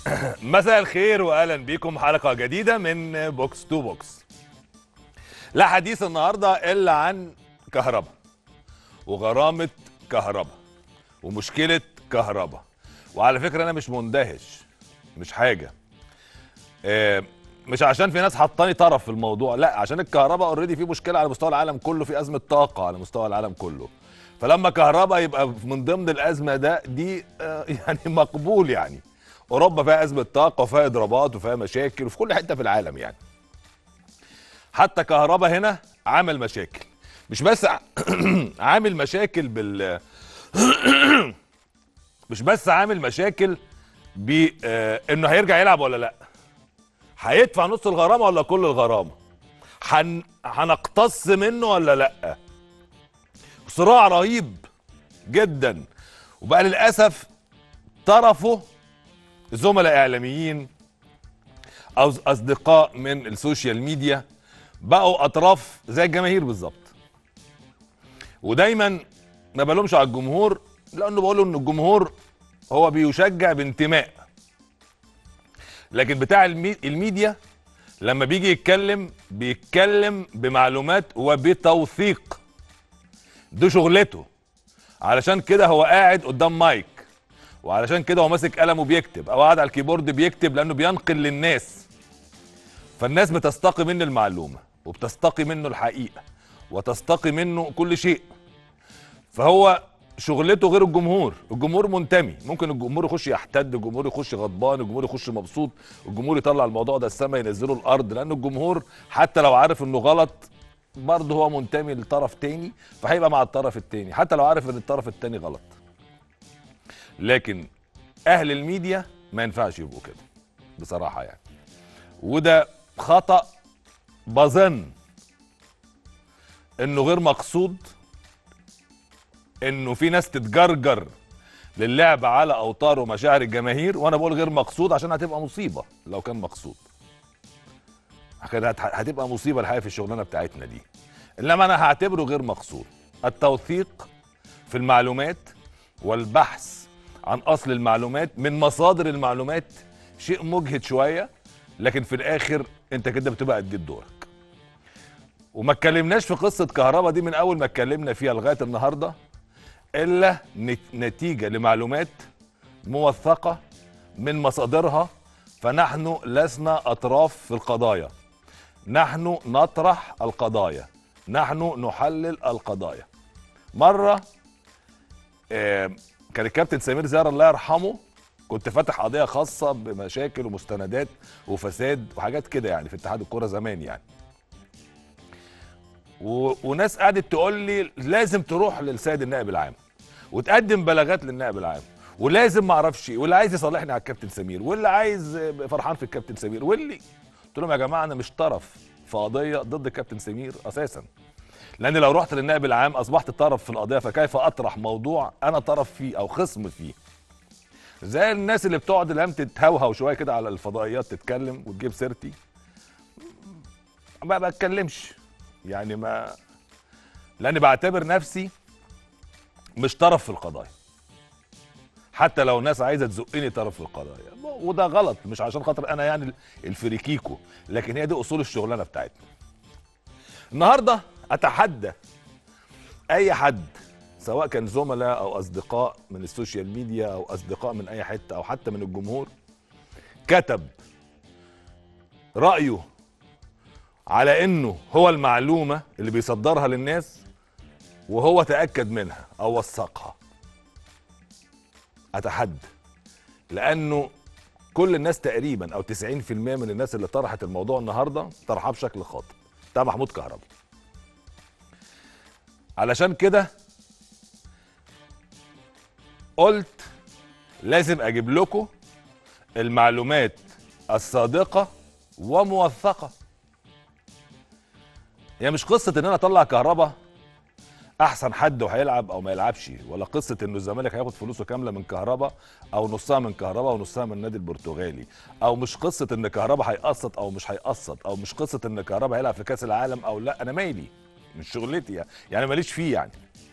مساء الخير واهلا بيكم حلقه جديده من بوكس تو بوكس لا حديث النهارده الا عن كهرباء وغرامه كهرباء ومشكله كهرباء وعلى فكره انا مش مندهش مش حاجه آه، مش عشان في ناس حطاني طرف في الموضوع لا عشان الكهرباء اوريدي في مشكله على مستوى العالم كله في ازمه طاقه على مستوى العالم كله فلما كهرباء يبقى من ضمن الازمه ده دي آه، يعني مقبول يعني اوروبا فيها ازمه طاقه وفيها اضرابات وفيها مشاكل وفي كل حته في العالم يعني حتى كهرباء هنا عامل مشاكل مش بس ع- عامل مشاكل بال مش بس عامل مشاكل بانه هيرجع يلعب ولا لا هيدفع نص الغرامه ولا كل الغرامه هن... هنقتص منه ولا لا صراع رهيب جدا وبقى للاسف طرفه زملاء اعلاميين او اصدقاء من السوشيال ميديا بقوا اطراف زي الجماهير بالظبط ودايما ما بلومش على الجمهور لانه بقول ان الجمهور هو بيشجع بانتماء لكن بتاع المي... الميديا لما بيجي يتكلم بيتكلم بمعلومات وبتوثيق دي شغلته علشان كده هو قاعد قدام مايك وعلشان كده هو ماسك قلم وبيكتب او قاعد على الكيبورد بيكتب لانه بينقل للناس فالناس بتستقي منه المعلومه وبتستقي منه الحقيقه وتستقي منه كل شيء فهو شغلته غير الجمهور الجمهور منتمي ممكن الجمهور يخش يحتد الجمهور يخش غضبان الجمهور يخش مبسوط الجمهور يطلع الموضوع ده السما ينزله الارض لان الجمهور حتى لو عارف انه غلط برضه هو منتمي لطرف تاني فهيبقى مع الطرف التاني حتى لو عارف ان الطرف التاني غلط لكن اهل الميديا ما ينفعش يبقوا كده بصراحه يعني وده خطا بظن انه غير مقصود انه في ناس تتجرجر للعب على اوتار ومشاعر الجماهير وانا بقول غير مقصود عشان هتبقى مصيبه لو كان مقصود كانت هت- هتبقى مصيبه الحقيقه في الشغلانه بتاعتنا دي انما انا هعتبره غير مقصود التوثيق في المعلومات والبحث عن اصل المعلومات من مصادر المعلومات شيء مجهد شويه لكن في الاخر انت كده بتبقى اديت دورك وما اتكلمناش في قصه كهرباء دي من اول ما اتكلمنا فيها لغايه النهارده الا نت- نتيجه لمعلومات موثقه من مصادرها فنحن لسنا اطراف في القضايا نحن نطرح القضايا نحن نحلل القضايا مره آه، كان الكابتن سمير زهر الله يرحمه كنت فاتح قضيه خاصه بمشاكل ومستندات وفساد وحاجات كده يعني في اتحاد الكوره زمان يعني و... وناس قعدت تقول لي لازم تروح للسيد النائب العام وتقدم بلاغات للنائب العام ولازم ما اعرفش ايه واللي عايز يصالحني على الكابتن سمير واللي عايز فرحان في الكابتن سمير واللي قلت لهم يا جماعه انا مش طرف في قضيه ضد الكابتن سمير اساسا لان لو رحت للنائب العام اصبحت طرف في القضيه فكيف اطرح موضوع انا طرف فيه او خصم فيه زي الناس اللي بتقعد الهام تتهوهو شويه كده على الفضائيات تتكلم وتجيب سيرتي ما بتكلمش يعني ما لاني بعتبر نفسي مش طرف في القضايا حتى لو ناس عايزه تزقني طرف في القضايا وده غلط مش عشان خاطر انا يعني الفريكيكو لكن هي دي اصول الشغلانه بتاعتنا النهارده اتحدى اي حد سواء كان زملاء او اصدقاء من السوشيال ميديا او اصدقاء من اي حته او حتى من الجمهور كتب رايه على انه هو المعلومه اللي بيصدرها للناس وهو تاكد منها او وثقها اتحدى لانه كل الناس تقريبا او 90% من الناس اللي طرحت الموضوع النهارده طرحها بشكل خاطئ بتاع محمود كهربا علشان كده قلت لازم اجيب لكم المعلومات الصادقه وموثقه هي مش قصه ان انا اطلع كهربا احسن حد وهيلعب او ما يلعبش ولا قصه انه الزمالك هياخد فلوسه كامله من كهربا او نصها من كهربا ونصها من النادي البرتغالي او مش قصه ان كهربا هيقسط او مش هيقسط او مش قصه ان كهربا هيلعب في كاس العالم او لا انا مالي مش شغلتي يعني يعني ماليش فيه يعني